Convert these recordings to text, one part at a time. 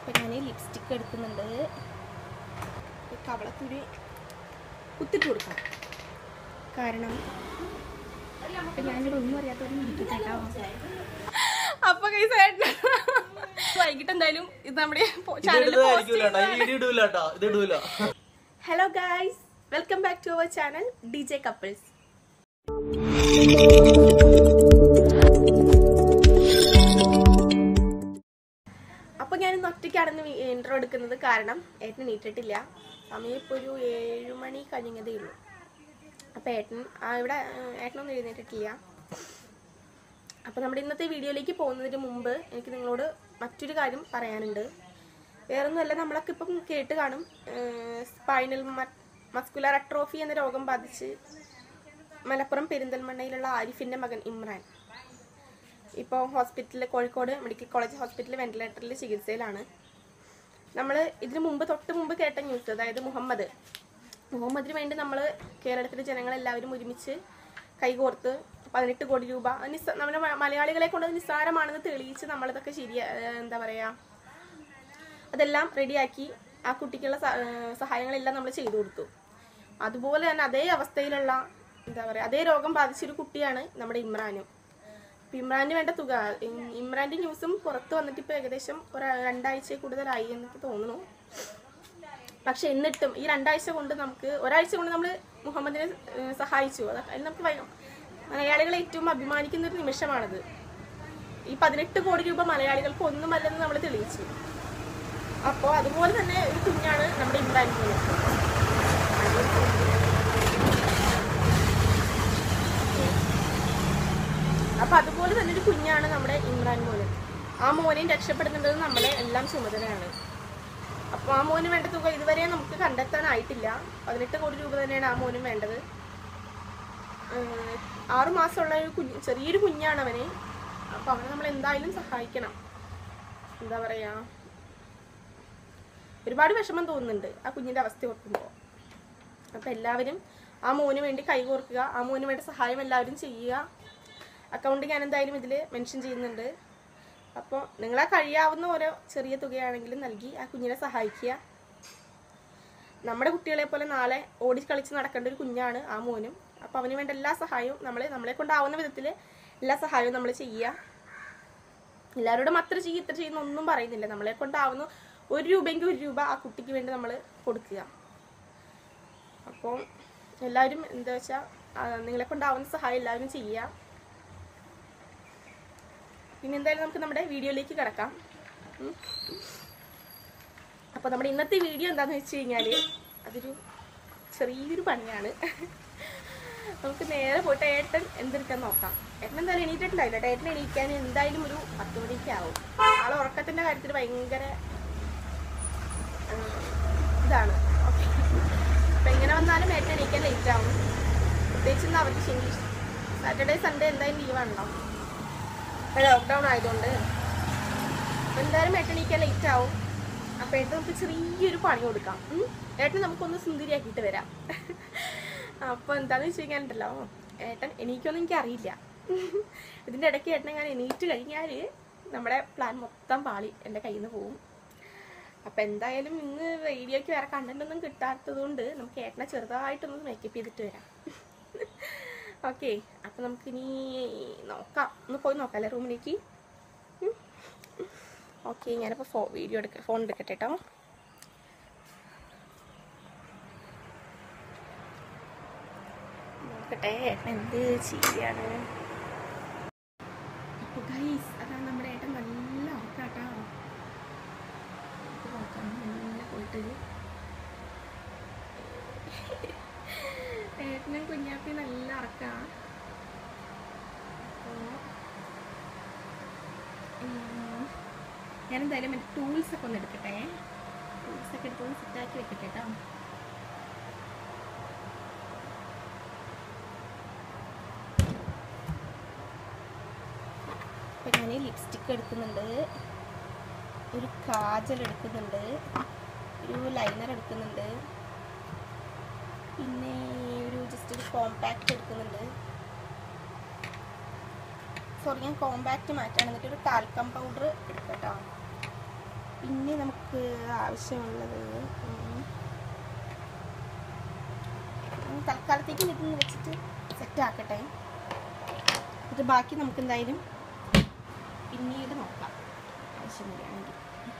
അപ്പം ഞാൻ ലിപ്സ്റ്റിക്ക് എടുക്കുന്നുണ്ട് ഈ കവളത്തൊരു കുത്തിട്ട് കൊടുക്കാം കാരണം അപ്പം ഞാനിവിടെ ഒന്നും അറിയാത്തവരും ഇരിക്കട്ടെ കേട്ടോ അപ്പൊ കൈസ് വൈകിട്ട് എന്തായാലും ഇത് നമ്മുടെ ചാനലിൽ വീഡിയോ ഇടൂല കേട്ടോ ഇത് ഇടൂല hello guys welcome back to our channel D J couples അപ്പൊ ഞാൻ ഇന്ന് ഒറ്റയ്ക്കാണെന്ന് ഇൻട്രോ എടുക്കുന്നത് കാരണം ഏട്ടൻ നീട്ടിട്ടില്ല സമയം ഇപ്പോൾ ഒരു ഏഴ് മണി കഴിഞ്ഞതേ ഉള്ളൂ അപ്പൊ ഏട്ടൻ ആ, ഇവിടെ ആ, ഏട്ടനൊന്നും എഴുന്നേറ്റിട്ടില്ല അപ്പൊ നമ്മുടെ ഇന്നത്തെ വീഡിയോയിലേക്ക് പോകുന്നതിന് മുമ്പ് എനിക്ക് നിങ്ങളോട് മറ്റൊരു കാര്യം പറയാനുണ്ട് വേറൊന്നുമല്ല നമ്മളൊക്കെ ഇപ്പം കേട്ട് കാണും സ്പൈനൽ മസ്കുലർ അട്രോഫി എന്ന രോഗം ബാധിച്ച് മലപ്പുറം പെരിന്തൽമണ്ണയിലുള്ള ആരിഫിന്റെ മകൻ ഇമ്രാൻ ഇപ്പോൾ ഹോസ്പിറ്റലിൽ കോഴിക്കോട് മെഡിക്കൽ കോളേജ് ഹോസ്പിറ്റലിൽ വെന്റിലേറ്ററിൽ ചികിത്സയിലാണ് നമ്മൾ ഇതിനു മുമ്പ് തൊട്ട് മുമ്പ് കേട്ട ന്യൂസ് അതായത് മുഹമ്മദ് മുഹമ്മദിന് വേണ്ടി നമ്മൾ കേരളത്തിലെ ജനങ്ങളെല്ലാവരും ഒരുമിച്ച് കൈകോർത്ത് പതിനെട്ട് കോടി രൂപ അത് നിസ്സ നമ്മുടെ മ- മലയാളികളെ കൊണ്ട് അത് നിസ്സാരമാണെന്ന് തെളിയിച്ച് നമ്മളിതൊക്കെ ശരിയാ ഏഹ് എന്താ പറയുക അതെല്ലാം റെഡിയാക്കി ആ കുട്ടിക്കുള്ള സ- ഏഹ് സഹായങ്ങളെല്ലാം നമ്മൾ ചെയ്തു കൊടുത്തു അതുപോലെ തന്നെ അതേ അവസ്ഥയിലുള്ള എന്താ പറയുക അതേ രോഗം ബാധിച്ചൊരു കുട്ടിയാണ് നമ്മുടെ ഇമ്രാനും അപ്പൊ ഇമ്രാന് വേണ്ട തുക ഇം- ഇമ്രാന്റെ ന്യൂസും പുറത്ത് വന്നിട്ട് ഇപ്പൊ ഏകദേശം ഒരു രണ്ടാഴ്ച കൂടുതലായി എന്നൊക്കെ തോന്നുന്നു പക്ഷെ എന്നിട്ടും ഈ രണ്ടാഴ്ച കൊണ്ട് നമുക്ക് ഒരാഴ്ച കൊണ്ട് നമ്മൾ മുഹമ്മദിനെ ഏഹ് സഹായിച്ചു അത് അതിൽ നമുക്ക് ഭയ- മലയാളികൾ ഏറ്റവും അഭിമാനിക്കുന്ന ഒരു നിമിഷമാണത് ഈ പതിനെട്ട് കോടി രൂപ മലയാളികൾക്ക് ഒന്നുമല്ലെന്ന് നമ്മൾ തെളിയിച്ചു അപ്പോൾ അതുപോലെ തന്നെ ഒരു കുഞ്ഞാണ് നമ്മുടെ ഇമ്രാൻ മോന് അപ്പൊ അതുപോലെ തന്നെ ഒരു കുഞ്ഞാണ് നമ്മുടെ ഇമ്രാൻ മോന് ആ മോനെയും രക്ഷപ്പെടുത്തേണ്ടത് നമ്മളെ എല്ലാം ചുമതലയാണ് അപ്പോൾ ആ മോന് വേണ്ട തുക ഇതുവരെ നമുക്ക് കണ്ടെത്താനായിട്ടില്ല പതിനെട്ട് കോടി രൂപ തന്നെയാണ് ആ മോനും വേണ്ടത് ഏഹ് ആറ് മാസമുള്ള ഒരു കുഞ്ഞ് ചെറിയൊരു കുഞ്ഞാണ് അവന് അപ്പോൾ അവനെ നമ്മൾ എന്തായാലും സഹായിക്കണം എന്താ പറയാ ഒരുപാട് വിഷമം തോന്നുന്നുണ്ട് ആ കുഞ്ഞിന്റെ അവസ്ഥ ഓർക്കുമ്പോൾ അപ്പൊ എല്ലാവരും ആ മോന് വേണ്ടി കൈകോർക്കുക ആ മോന് വേണ്ട സഹായം എല്ലാവരും ചെയ്യുക അക്കൗണ്ട് ഞാൻ എന്തായാലും ഇതിൽ മെൻഷൻ ചെയ്യുന്നുണ്ട് അപ്പോൾ നിങ്ങളെ കഴിയാവുന്ന ഓരോ ചെറിയ തുകയാണെങ്കിലും നൽകി ആ കുഞ്ഞിനെ സഹായിക്കുക നമ്മുടെ കുട്ടികളെ പോലെ നാളെ ഓടിക്കളിച്ച് നടക്കേണ്ട ഒരു കുഞ്ഞാണ് ആ മോനും അപ്പോൾ അവന് വേണ്ട എല്ലാ സഹായവും നമ്മൾ നമ്മളെ കൊണ്ടാവുന്ന വിധത്തിൽ എല്ലാ സഹായവും നമ്മൾ ചെയ്യുക എല്ലാവരോടും അത്ര ചെയ്യും ഇത്ര ചെയ്യുന്ന ഒന്നും പറയുന്നില്ല നമ്മളെ കൊണ്ടാവുന്ന ഒരു രൂപയെങ്കിൽ ഒരു രൂപ ആ കുട്ടിക്ക് വേണ്ടി നമ്മൾ കൊടുക്കുക അപ്പോൾ എല്ലാവരും എന്താ വെച്ചാൽ നിങ്ങളെ കൊണ്ടാവുന്ന സഹായം എല്ലാവരും ചെയ്യുക പിന്നെ എന്തായാലും നമുക്ക് നമ്മുടെ വീഡിയോയിലേക്ക് കിടക്കാം ഉം. അപ്പോൾ നമ്മുടെ ഇന്നത്തെ വീഡിയോ എന്താണെന്ന് വെച്ച് കഴിഞ്ഞാൽ അതൊരു ചെറിയൊരു പണിയാണ് നമുക്ക് നേരെ പോയിട്ട് ഏട്ടൻ എന്തെടുക്കാൻ നോക്കാം ഏട്ടൻ എന്തായാലും എണീറ്റിട്ടുണ്ടായില്ല കേട്ടോ. ഏട്ടൻ എണീക്കാൻ എന്തായാലും ഒരു പത്ത് മണിയൊക്കെ ആവും ആളെ ഉറക്കത്തിന്റെ കാര്യത്തിൽ ഭയങ്കര ആ, ഇതാണ് ഓക്കെ അപ്പൊ എങ്ങനെ വന്നാലും ഏട്ടൻ എണീക്കാൻ ലേറ്റ് ആവും പ്രത്യേകിച്ച് ഇന്ന് അവർക്ക് ശനി സാറ്റർഡേ സൺഡേ എന്തായാലും ലീവാണല്ലോ ലോക്ക്ഡൗൺ ആയതുകൊണ്ട് അപ്പൊ എന്തായാലും ഏട്ടൻ എണീക്കാൻ ലേറ്റ് ആവും അപ്പൊ ഏട്ടൻ നമുക്ക് ചെറിയൊരു പണി കൊടുക്കാം ഉം. ഏട്ടൻ നമുക്കൊന്ന് സുന്ദരിയാക്കിയിട്ട് വരാം അപ്പൊ എന്താന്ന് വെച്ച് കഴിഞ്ഞാലുണ്ടല്ലോ ഏട്ടൻ എണീക്കൊന്നും എനിക്ക് അറിയില്ല ഇതിന്റെ ഇടയ്ക്ക് ഏട്ടനെ ഞാൻ എണീറ്റ് കഴിഞ്ഞാൽ നമ്മുടെ പ്ലാൻ മൊത്തം പാളി എൻ്റെ കയ്യിൽ നിന്ന് പോവും അപ്പൊ എന്തായാലും ഇന്ന് വീഡിയോക്ക് വേറെ കണ്ടന്റ് ഒന്നും കിട്ടാത്തത് കൊണ്ട് നമുക്ക് ഏട്ടനെ ചെറുതായിട്ടൊന്ന് മേക്കപ്പ് ചെയ്തിട്ട് വരാം ഓക്കെ അപ്പൊ നമുക്കിനി നോക്കാം ഒന്ന് പോയി നോക്കാം അല്ലേ റൂമിലേക്ക് ഓക്കെ ഞാനിപ്പോൾ ഫോ വീഡിയോ എടുക്ക ഫോൺ എടുക്കട്ടെ കേട്ടോ നോക്കട്ടെ ഏട്ടൻ എന്ത് ചെയ്യാണ് അപ്പോൾ ഗൈസ് അതാണ് നമ്മുടെ ഏട്ടൻ നല്ല ഉറക്കാട്ടോ നോക്കാം നല്ല പോയിട്ട് ഏട്ടനും കുഞ്ഞാപ്പി നല്ല ഉറക്കാ ഞാൻ എന്തായാലും മറ്റേ ടൂൾസ് ഒക്കെ ഒന്ന് എടുക്കട്ടെ ടൂൾസ് ഒക്കെ എടുത്തൊന്ന് സെറ്റാക്കി വെക്കട്ടെ കേട്ടോ അപ്പം ഞാൻ ലിപ്സ്റ്റിക്ക് എടുക്കുന്നുണ്ട് ഒരു കാജൽ എടുക്കുന്നുണ്ട് ഒരു ലൈനർ എടുക്കുന്നുണ്ട് പിന്നെ ഒരു ജസ്റ്റ് ഒരു കോമ്പാക്റ്റ് എടുക്കുന്നുണ്ട് സോറി ഞാൻ കോമ്പാക്റ്റ് മാറ്റാണ് എന്നിട്ട് ഒരു ടാൽക്കം പൗഡർ എടുക്കട്ടോ പിന്നെ നമുക്ക് ആവശ്യമുള്ളത് ഉം, ഉം, തൽക്കാലത്തേക്ക് ഇതൊന്ന് വെച്ചിട്ട് സെറ്റ് ആക്കട്ടെ എന്നിട്ട് ബാക്കി നമുക്ക് എന്തായാലും പിന്നീട് നോക്കാം ആവശ്യം വരികയാണെങ്കിൽ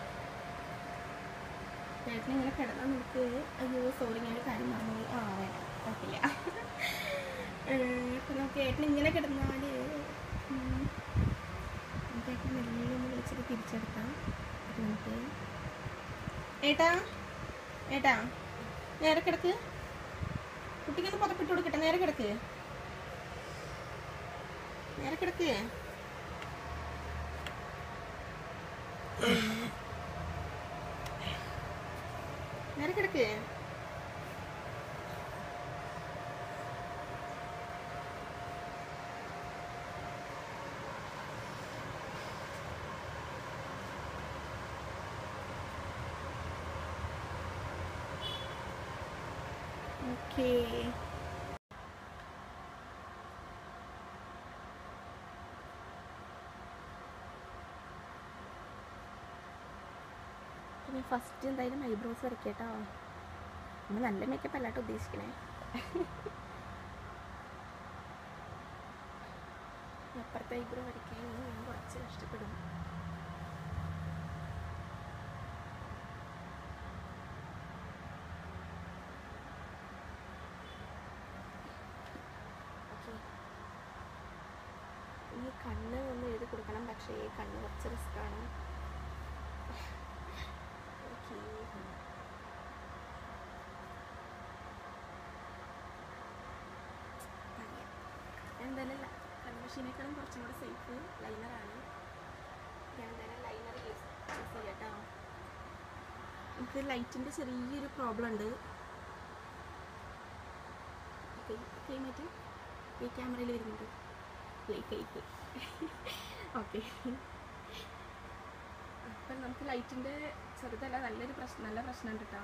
ചേട്ടൻ ഇങ്ങനെ കിടന്നാൽ നമുക്ക് അയ്യോ സോറി ഞാൻ ഒരു കാര്യം പറഞ്ഞു ആ വേണ്ട കുഴപ്പമില്ല അപ്പം നമുക്ക് ഏട്ടൻ ഇങ്ങനെ കിടന്നാൽ നമുക്ക് ഏട്ടൻ മെല്ലെ ഒന്ന് വിളിച്ചിട്ട് തിരിച്ചെടുക്കാം അത് നമുക്ക് ഏട്ടാ ഏട്ടാ നേരെ കിടക്ക് കുട്ടിക്കൊന്ന് പുതപ്പിട്ട് കൊടുക്കട്ടെ നേരെ കിടക്ക് നേരെ കിടക്ക് നേരെ കിടക്ക് ഓക്കേ പിന്നെ ഫസ്റ്റ് എന്തായാലും ഐബ്രോസ് വരയ്ക്കട്ടോ നമ്മൾ നല്ല മേക്കപ്പ് അല്ലാട്ടോ ഉദ്ദേശിക്കണേ അപ്പുറത്തെ ഐബ്രോ വരയ്ക്കാൻ ഇനി ഞാൻ കുറച്ച് കഷ്ടപ്പെടും ഓക്കെ ഇനി കണ്ണ് ഒന്ന് എഴുതി കൊടുക്കണം പക്ഷേ കണ്ണ് കുറച്ച് റിസ്ക്കാണ് ഓക്കെ എന്തായാലും കൺവെഷനേക്കാളും കുറച്ചും കൂടെ സേഫ് ലൈനറാണ് ഞാൻ എന്തായാലും ലൈനർ യൂസ് യൂസ് ചെയ്യാം കേട്ടോ എനിക്ക് ലൈറ്റിൻ്റെ ചെറിയൊരു പ്രോബ്ലം ഉണ്ട് ഓക്കെ കൈ മാറ്റി ഈ ക്യാമറയിൽ വരുന്നുണ്ട് കൈ കൈ കൈ ഓക്കെ അപ്പം നമുക്ക് ലൈറ്റിൻ്റെ ചെറുതല്ല നല്ലൊരു പ്രശ്നം നല്ല പ്രശ്നമുണ്ട് കേട്ടോ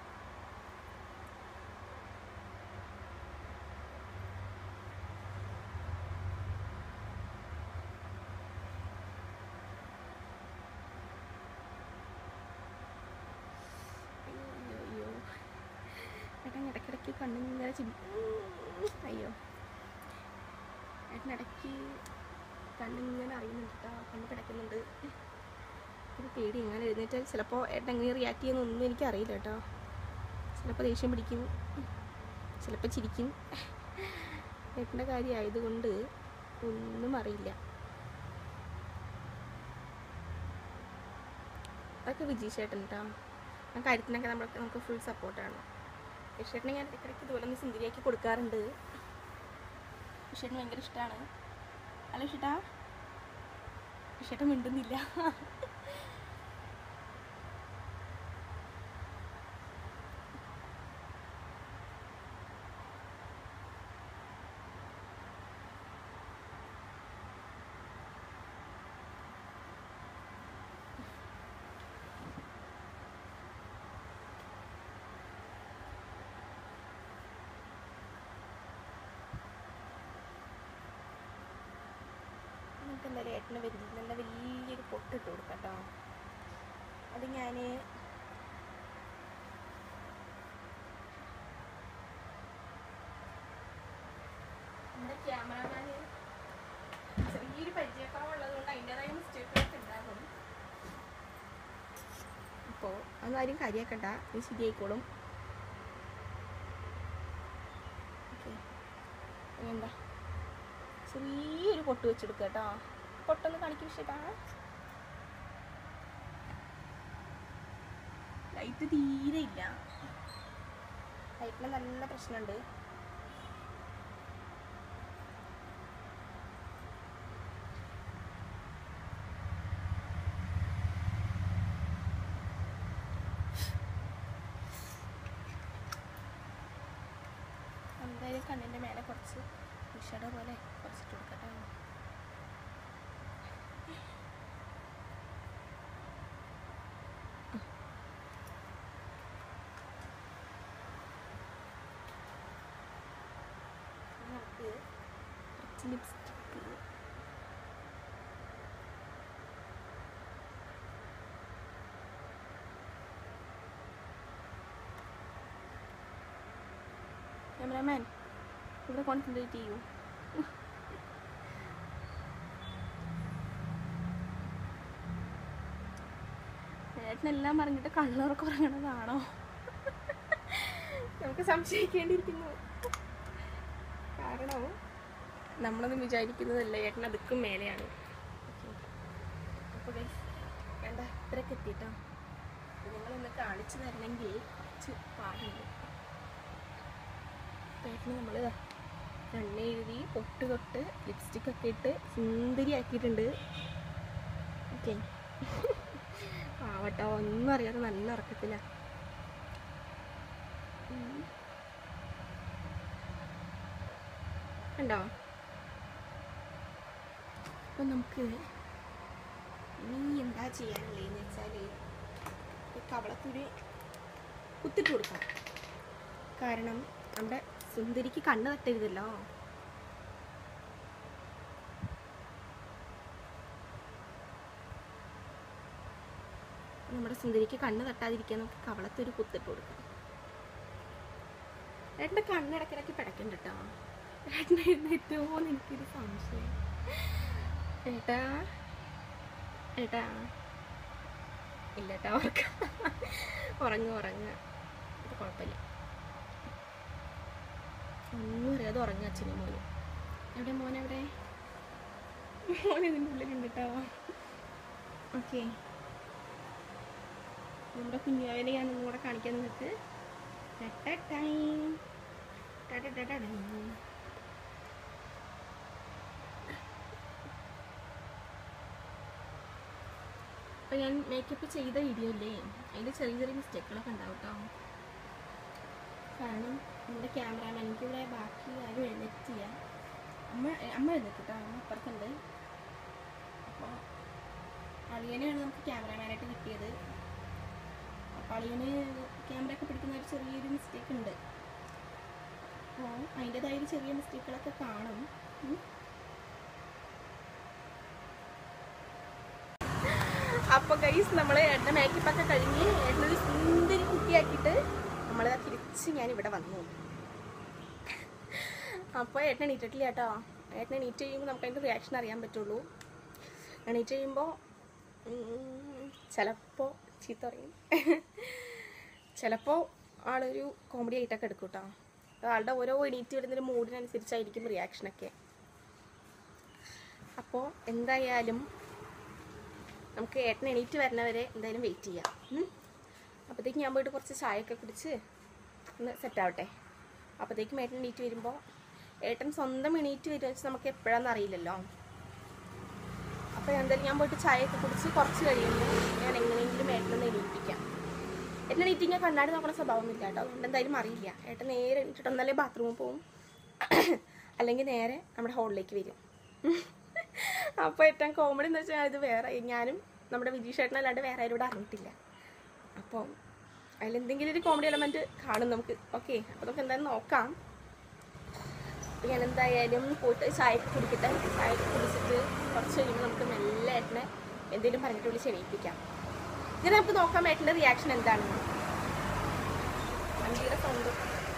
അയ്യോ അയ്യോ അയ്യോ ഏട്ടൻ ഇടയ്ക്കിടയ്ക്ക് കണ്ണിങ്ങനെ ചിരി അയ്യോ ഏട്ടൻ ഇടയ്ക്ക് കണ്ണിങ്ങനെ അറിയുന്നുണ്ട് കേട്ടോ കണ്ണ് കിടക്കുന്നുണ്ട് ഒരു പേടി എങ്ങനെ എഴുന്നേറ്റാൽ ചിലപ്പോൾ ഏട്ടൻ എങ്ങനെ റിയാക്ട് ചെയ്യുന്നൊന്നും എനിക്കറിയില്ല കേട്ടോ ചിലപ്പോൾ ദേഷ്യം പിടിക്കും ചിലപ്പോൾ ചിരിക്കും ഏട്ടൻ്റെ കാര്യമായതുകൊണ്ട് ഒന്നും അറിയില്ല അതൊക്കെ വിജയ് ചേട്ടൻ കേട്ടോ ആ കാര്യത്തിനൊക്കെ നമ്മൾ നമുക്ക് ഫുൾ സപ്പോർട്ടാണ് വിഷേട്ടനെ ഞാൻ ഇടയ്ക്കിടയ്ക്ക് ഇതുപോലെ ഒന്ന് സുന്ദരിയാക്കി കൊടുക്കാറുണ്ട് വിഷേട്ടന് ഭയങ്കര ഇഷ്ടമാണ് അല്ല വിഷേട്ടാ വിഷേട്ടൻ മിണ്ടുന്നില്ല നമുക്ക് എന്തായാലും ഏട്ടന് വലിയ നല്ല വലിയൊരു പൊട്ടിട്ട് കൊടുക്കാം കേട്ടോ അത് ഞാൻ നമ്മുടെ ക്യാമറമാന് ചെറിയൊരു പരിചയക്കുറവുള്ളത് കൊണ്ട് അതിൻ്റെതായ മിസ്റ്റേക്കുകളൊക്കെ ഉണ്ടാകും അപ്പോൾ അതൊന്നും ആരും കാര്യമാക്കണ്ട ഇത് ശരിയായിക്കോളും ഓക്കെ എന്താ ചെറിയൊരു പൊട്ട് വെച്ചെടുക്കുക കേട്ടോ പൊട്ടൊന്ന് കാണിക്കും വിഷയട്ടാ ലൈറ്റ് തീരെ ഇല്ല ലൈറ്റിന് നല്ല പ്രശ്നമുണ്ട് എന്തായാലും കണ്ണിൻ്റെ മേലെ കുറച്ച് വിഷട പോലെ കുറച്ചിട്ട് കൊടുക്കട്ടെ ഇനി നമുക്ക് കുറച്ച് ലിപ്സ്റ്റിക്ക് ക്യാമറമാൻ ഇവിടെ കോൺസെൻട്രേറ്റ് ചെയ്യൂ ഏട്ടനെല്ലാം പറഞ്ഞിട്ട് കണ്ണുറക്കം ഉറങ്ങണതാണോ നമുക്ക് സംശയിക്കേണ്ടിയിരിക്കുന്നു കാരണം നമ്മളൊന്നും വിചാരിക്കുന്നതല്ല ഏട്ടൻ അതുക്കും മേലെയാണ് അപ്പോൾ വേണ്ട ഇത്രയൊക്കെ എത്തിയിട്ടോ നിങ്ങളൊന്ന് കാണിച്ചു തരണമെങ്കിൽ കുറച്ച് പാടുണ്ട് ഏട്ടന് നമ്മൾ കണ്ണ് എഴുതി പൊട്ട് തൊട്ട് ലിപ്സ്റ്റിക് ഒക്കെ ഇട്ട് സുന്ദരി ആക്കിയിട്ടുണ്ട് ഓക്കെ ആവട്ടോ ഒന്നും അറിയാതെ നല്ല ഉറക്കത്തില്ല കണ്ടോ അപ്പം നമുക്ക് നീ എന്താ ചെയ്യാനുള്ളതെന്ന് വെച്ചാൽ ഈ കവളത്തൊരു കുത്തിട്ട് കൊടുക്കണം കാരണം നമ്മുടെ സുന്ദരിക്ക് കണ്ണ് തട്ടരുതല്ലോ നമ്മുടെ സുന്ദരിക്ക് കണ്ണ് തട്ടാതിരിക്കാൻ നമുക്ക് കവളത്തൊരു കുത്തിട്ട് കൊടുക്കാം ഏട്ടൻ്റെ കണ്ണ് ഇടയ്ക്കിടയ്ക്ക് പിടയ്ക്കണ്ട കേട്ടോ ഏട്ടൻ എഴുന്നേറ്റോ എന്ന് എനിക്കൊരു സംശയം ഏട്ടാ ഏട്ടാ ഇല്ല ഏട്ടാ ഉറക്കം ഉറങ്ങുക ഉറങ്ങുക ഇത് കുഴപ്പമില്ല ഒന്നും അറിയാതെ ഉറങ്ങുക അച്ഛനും മോനും എവിടെ മോൻ എവിടെ മോൻ ഇതിൻ്റെ ഉള്ളിലുണ്ട് കേട്ടോ ഓക്കെ നമ്മുടെ കുഞ്ഞാവിനെ ഞാൻ ഒന്നും കൂടെ കാണിക്കാൻ നിങ്ങൾക്ക് ടൈം അപ്പോൾ ഞാൻ മേക്കപ്പ് ചെയ്ത വീഡിയോ അല്ലേ അതിൻ്റെ ചെറിയ ചെറിയ മിസ്റ്റേക്കുകളൊക്കെ ഉണ്ടാവും കേട്ടോ കാരണം നമ്മുടെ ക്യാമറാമാൻ എനിക്കിവിടെ ബാക്കി ആരും എഴുന്നേറ്റില്ല അമ്മ അമ്മ എഴുന്നേറ്റിട്ടോ അമ്മ അപ്പുറത്തുണ്ട് അപ്പോൾ അളിയനെയാണ് നമുക്ക് ക്യാമറാമാനായിട്ട് കിട്ടിയത് അപ്പോൾ അളിയന് ക്യാമറ ഒക്കെ പിടിക്കുന്ന ഒരു ചെറിയൊരു മിസ്റ്റേക്ക് ഉണ്ട് അപ്പോൾ അതിൻ്റെതായ ഒരു ചെറിയ മിസ്റ്റേക്കുകളൊക്കെ കാണും ഉം. അപ്പോൾ ഗൈസ് നമ്മൾ ഏട്ടൻ്റെ മേക്കപ്പ് ഒക്കെ കഴിഞ്ഞ് ഏട്ടനൊരു സുന്ദരി കുട്ടിയാക്കിയിട്ട് നമ്മൾ തിരിച്ച് ഞാൻ ഇവിടെ വന്നു അപ്പോൾ ഏട്ടൻ എണീറ്റിട്ടില്ല കേട്ടോ ഏട്ടൻ എണീറ്റ് കഴിയുമ്പോൾ നമുക്ക് അതിൻ്റെ റിയാക്ഷൻ അറിയാൻ പറ്റുള്ളൂ എണീറ്റ് കഴിയുമ്പോൾ ചിലപ്പോൾ ചീത്ത പറയും ചിലപ്പോൾ ആളൊരു കോമഡി ആയിട്ടൊക്കെ എടുക്കും കേട്ടോ ആളുടെ ഓരോ എണീറ്റ് വരുന്നൊരു മൂഡിനനുസരിച്ചായിരിക്കും റിയാക്ഷനൊക്കെ അപ്പോൾ എന്തായാലും നമുക്ക് ഏട്ടൻ എണീറ്റ് വരുന്നവരെ എന്തായാലും വെയിറ്റ് ചെയ്യാം ഉം. അപ്പോഴത്തേക്ക് ഞാൻ പോയിട്ട് കുറച്ച് ചായയൊക്കെ കുടിച്ച് ഒന്ന് സെറ്റ് ആവട്ടെ അപ്പോഴത്തേക്കും ഏട്ടൻ എണീറ്റ് വരുമ്പോൾ ഏട്ടൻ സ്വന്തം എണീറ്റ് വരുക വെച്ച് നമുക്ക് എപ്പോഴാണെന്ന് അറിയില്ലല്ലോ അപ്പോൾ എന്തായാലും ഞാൻ പോയിട്ട് ചായയൊക്കെ കുടിച്ച് കുറച്ച് കഴിയുമ്പോൾ ഞാൻ എങ്ങനെയെങ്കിലും ഏട്ടനൊന്ന് എണീപ്പിക്കാം ഏട്ടൻ എണീറ്റിങ്ങ കണ്ണാടി നോക്കണ സ്വഭാവമൊന്നുമില്ല കേട്ടോ അതുകൊണ്ട് എന്തായാലും അറിയില്ല ഏട്ടൻ നേരെ എണീറ്റിട്ട് ഒന്നല്ലേ ബാത്റൂമിൽ പോവും അല്ലെങ്കിൽ നേരെ നമ്മുടെ ഹോളിലേക്ക് വരും അപ്പോൾ ഏറ്റവും കോമഡി എന്ന് വെച്ചാൽ ഇത് വേറെ ഞാനും നമ്മുടെ വിജീഷ് ഏട്ടനല്ലാണ്ട് വേറെ ആരും ഇവിടെ അറിഞ്ഞിട്ടില്ല അപ്പോൾ അതിലെന്തെങ്കിലും ഒരു കോമഡി എലമെൻറ്റ് കാണും നമുക്ക് ഓക്കെ അപ്പോൾ നമുക്ക് എന്തായാലും നോക്കാം അപ്പോൾ ഞാൻ എന്തായാലും പോയിട്ട് ചായ ഒക്കെ കുടിക്കട്ടെ ചായ ഒക്കെ കുടിച്ചിട്ട് കുറച്ച് കഴിയുമ്പോൾ നമുക്ക് മെല്ലെ ഏട്ടനെ എന്തെങ്കിലും പറഞ്ഞിട്ട് വിളിച്ച് എണീപ്പിക്കാം ഇങ്ങനെ നമുക്ക് നോക്കാം ഏട്ടൻ്റെ റിയാക്ഷൻ എന്താണെന്ന് വണ്ടിയുടെ സൗണ്ട്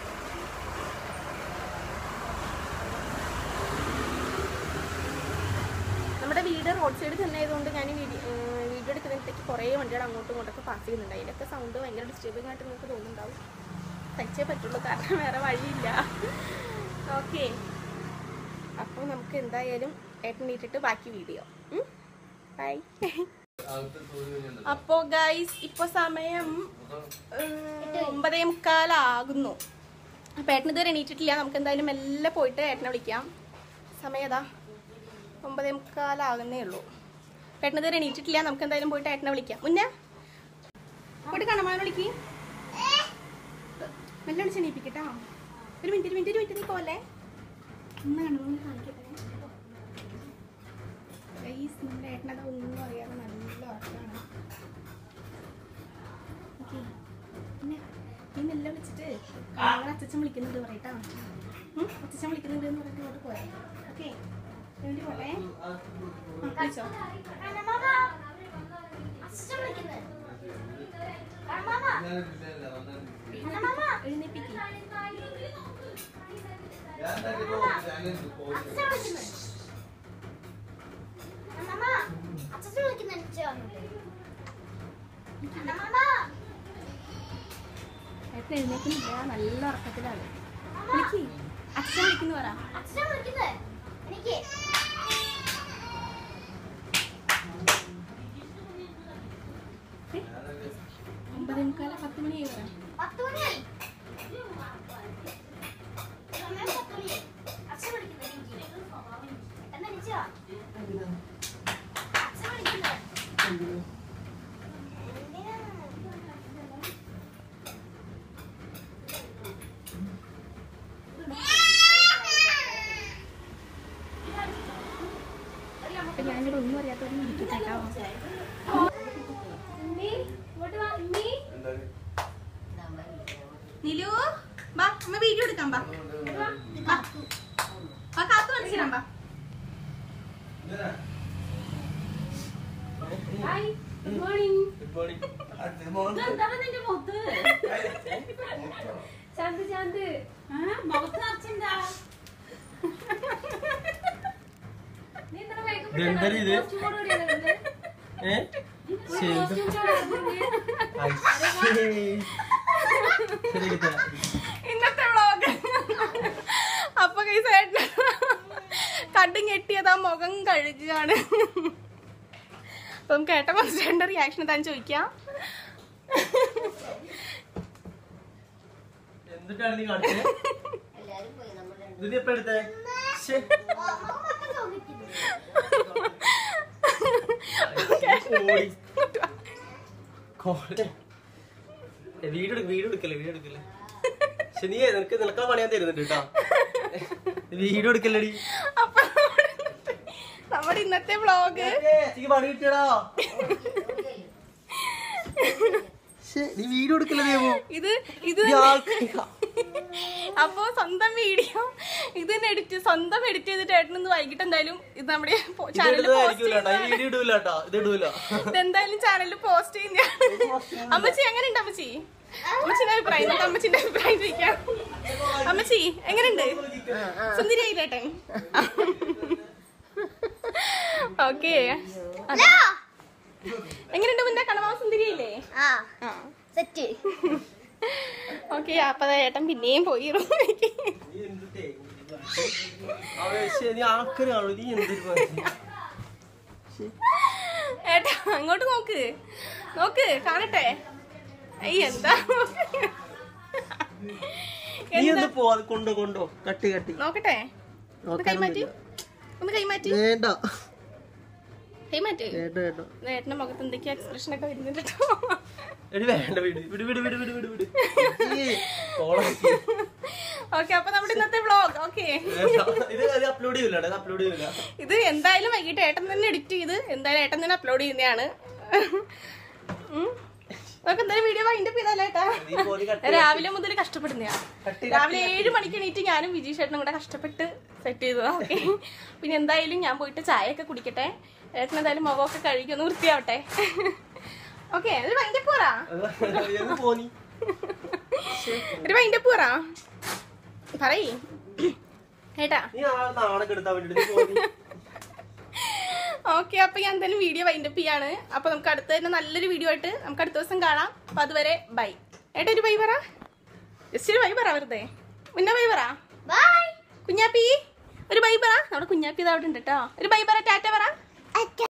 നമ്മുടെ വീട് റോഡ് സൈഡ് തന്നെ ആയതുകൊണ്ട് ഞാൻ ഈ വീഡിയോ വീഡിയോ എടുക്കുന്നതിലേക്ക് കുറേ വണ്ടികൾ അങ്ങോട്ടും ഇങ്ങോട്ടൊക്കെ പാസ് ചെയ്യുന്നുണ്ട് അതിൻ്റെയൊക്കെ സൗണ്ട് ഭയങ്കര ഡിസ്റ്റർബിംഗ് ആയിട്ട് നിങ്ങൾക്ക് തോന്നുന്നുണ്ടാവും തയ്ച്ചേ പറ്റുള്ളൂ കാരണം വേറെ വഴിയില്ല ഓക്കെ അപ്പോൾ നമുക്ക് എന്തായാലും ഏട്ടൻ ഇട്ടിട്ട് ബാക്കി വീഡിയോ ബൈ അപ്പോൾ ഗൈസ് ഇപ്പോൾ സമയം ഏഹ്, ഒമ്പതേ മുക്കാലാകുന്നു അപ്പോൾ ഏട്ടൻ ഇതുവരെ എണീറ്റിട്ടില്ല നമുക്ക് എന്തായാലും മെല്ലെ പോയിട്ട് ഏട്ടനെ വിളിക്കാം സമയം ഏതാ ഒമ്പതേ മുക്കാലാകുന്നേ ഉള്ളൂ ഏട്ടൻ ഇതുവരെ എണീറ്റിട്ടില്ല നമുക്ക് എന്തായാലും പോയിട്ട് ഏട്ടനെ വിളിക്കാം മുന്നേ പോയിട്ട് കണ്ണമാനെ വിളിക്ക് മെല്ലെ വിളിച്ച് എണീപ്പിക്കട്ടോ ഒരു മിനിറ്റ് ഒരു മിനിറ്റ് ഒരു മിനിറ്റ് നീ പോലെ ഒന്ന് കണ്ണമാനെ കാണിക്കട്ടെ ഗൈസ് നമ്മുടെ ഏട്ടനത് ഒന്നും അറിയാതെ നല്ല ഉറക്കമാണ് ഓക്കെ പിന്നെ നീ മെല്ലെ വിളിച്ചിട്ട് ഞങ്ങൾ അച്ഛൻ വിളിക്കുന്നുണ്ട് പറയട്ടാ ഉം, അച്ഛൻ വിളിക്കുന്നുണ്ട് എന്ന് പറഞ്ഞിട്ട് ഇങ്ങോട്ട് പോരെ ഓക്കെ വേണ്ടി പോട്ടെ ആ, വിളിച്ചോ എഴുന്നേപ്പിക്ക് ഏട്ടൻ എഴുന്നേക്കുന്നില്ല നല്ല ഉറക്കത്തിലാണ് വിളിക്ക് അച്ഛൻ വിളിക്കുന്നു പറ എനിക്ക് ഒമ്പതേ മുക്കാല പത്ത് മണിയായി പറ പത്ത് മണിയായി സമയം പത്ത് മണിയായി അച്ഛൻ വിളിക്കുന്നത് എനിക്ക് എന്നാ നിച്ചോ അച്ഛൻ വിളിക്കുന്നത് എന്തിനാ അപ്പൊ ഞാനിവിടെ ഒന്നും അറിയാത്തവരും ഇരിക്കട്ടെ കേട്ടോ ഉമ്മി ഇങ്ങോട്ട് വാ ഉമ്മി നിലു ബാ അമ്മ വീഡിയോ എടുക്കാം ബാ ബാ. ബാ കാത്തു മനസ്സിലാം ബാ hi good morning good morning എന്താണ് നിന്റെ മുഖത്ത് ശാന്ത് ശാന്ത് മുഖത്ത് നിറച്ചിണ്ടാ നീ ഇത്ര വേഗം ഇതെന്തര് ഇത്? costume ഓട് കൂടിയാ വരുന്നത്? ഏ ഒരു costume ചോടാ വരുന്നത്. ശരി കിട്ടാ ഇന്നത്തെ വ്ളോഗ് അപ്പൊ കൈസ് ഏട്ടൻ കണ്ടും കെട്ടിയതാ മുഖം കഴുകുകയാണ് അപ്പൊ നമുക്ക് ഏട്ടൻ മനസ്സിലാണ്ട റിയാക്ഷൻ താൻ ചോദിക്കാം എന്തിട്ടാണ് നീ കാണിച്ചത് ഇത് നീ എപ്പ എടുത്തേ ശ്ശേ. ഓടി. കോള്. ഏ, വീഡിയോ എടുക്ക വീഡിയോ എടുക്കല്ലേ വീഡിയോ എടുക്കല്ലേ പക്ഷെ നീ നിനക്ക് നിനക്കാ പണിയാൻ തരുന്നുണ്ട് കേട്ടോ വീഡിയോ എടുക്കല്ലേടി അപ്പൊ നമ്മുടെ ഇന്നത്തെ വ്ളോഗ് ചേച്ചിക്ക് പണി കിട്ടിയടാ ശ്ശേ, നീ വീഡിയോ എടുക്കല്ലേ ദേവു ഇത് ഇത് ഈ ആൾക്കാര് അപ്പോ സ്വന്തം വീഡിയോ ഇത് തന്നെ എഡിറ്റ് സ്വന്തം എഡിറ്റ് ചെയ്തിട്ട് ഏട്ടൻ ഇന്ന് വൈകിട്ട് എന്തായാലും ഇത് നമ്മുടെ ഇത് ചാനലിൽ പോസ്റ്റ് ഇടുന്നതായിരിക്കൂല കേട്ടോ. ഈ വീഡിയോ ഇടൂല കേട്ടോ ഇത് ഇടൂല ഇതെന്തായാലും ചാനലിൽ പോസ്റ്റ് ചെയ്യുന്നതാണ് അമ്മച്ചി എങ്ങനെയുണ്ട് അമ്മച്ചി അമ്മച്ചിന്റെ അഭിപ്രായം എന്നിട്ട് അമ്മച്ചിന്റെ അഭിപ്രായം ചോദിക്കാം അമ്മച്ചി എങ്ങനെയുണ്ട് സുന്ദരിയായില്ലേട്ടെ ഓക്കെ എങ്ങനെയുണ്ട് മുന്നേ കണമാവ് സുന്ദരിയായില്ലേ ആ ആ സെറ്റ് ഓക്കെ അപ്പൊ ദേ ഏട്ടൻ പിന്നെയും പോയി റൂമിലേക്ക് നീ എന്തിട്ടേ? അവൻ ശ്ശേ, നീ ആക്കരാണോ നീ എന്തൊരു പണി? ഏട്ടാ അങ്ങോട്ട് നോക്ക് നോക്ക് കാണട്ടെ അയ്യ എന്താ നീ ഒന്ന് പോ അത് കൊണ്ടോ കൊണ്ടോ കട്ടി കട്ടി നോക്കട്ടെ ഒന്ന് കൈമാറ്റി ഒന്ന് കൈമാറ്റി വേണ്ട കൈമാറ്റി വേണ്ട വേണ്ട ഏട്ടന്റെ മുഖത്ത് എന്തൊക്കെയാ എക്സ്പ്രഷൻ ഒക്കെ വരുന്നുണ്ട് കേട്ടോ എടി വേണ്ട വിട് വിട് വിട് വിട് വിട് വിട് വിട് ഈ കോളാക്കി. ഓക്കെ അപ്പൊ നമ്മുടെ ഇന്നത്തെ വ്ളോഗ് ഓക്കെ വേണ്ട. ഇത് അപ്ലോഡ് ചെയ്യൂല ഇത് അപ്ലോഡ് ചെയ്യൂല ഇത് എന്തായാലും വൈകിട്ട് ഏട്ടൻ തന്നെ എഡിറ്റ് ചെയ്ത് എന്തായാലും ഏട്ടൻ തന്നെ അപ്ലോഡ് ചെയ്യുന്നതാണ് ഉം. നമുക്ക് എന്തായാലും വീഡിയോ വൈൻഡപ്പ് ചെയ്താലോ ഏട്ടാ നീ പോയി കട്ട് രാവിലെ മുതൽ കഷ്ടപ്പെടുന്നയാ കട്ടി രാവിലെ ഏഴ് മണിക്ക് എണീറ്റ് ഞാനും വിജയ് ചേട്ടനും കൂടെ കഷ്ടപ്പെട്ട് സെറ്റ് ചെയ്തതാ ഓക്കെ പിന്നെ എന്തായാലും ഞാൻ പോയിട്ട് ചായയൊക്കെ കുടിക്കട്ടെ ഏട്ടൻ എന്തായാലും മുഖമൊക്കെ കഴുകി ഒന്ന് വൃത്തിയാവട്ടെ ഓക്കെ ഒരു വൈൻഡപ്പ് പറ എന്ന് പോനി ഒരു വൈൻഡപ്പ് പറ പറയ് ഏട്ടാ നീ ആ നാളെ എടുത്താൻ വേണ്ടിട്ട് നീ പോനി ഓക്കെ അപ്പൊ ഞാൻ എന്തായാലും വീഡിയോ വൈൻഡപ്പ് ചെയ്യാണ് അപ്പൊ നമുക്ക് അടുത്ത തന്നെ നല്ലൊരു വീഡിയോ ആയിട്ട് നമുക്ക് അടുത്ത ദിവസം കാണാം അപ്പൊ അതുവരെ ബൈ ഏട്ടാ ഒരു ബൈ പറ ജസ്റ്റ് ഒരു ബൈ പറ വെറുതെ മുന്നേ ബൈ പറ ബൈ കുഞ്ഞാപ്പി ഒരു ബൈ പറ നമ്മുടെ കുഞ്ഞാപ്പി ഇത് അവിടെ ഉണ്ട് കേട്ടോ ഒരു ബൈ പറ ടാറ്റ പറ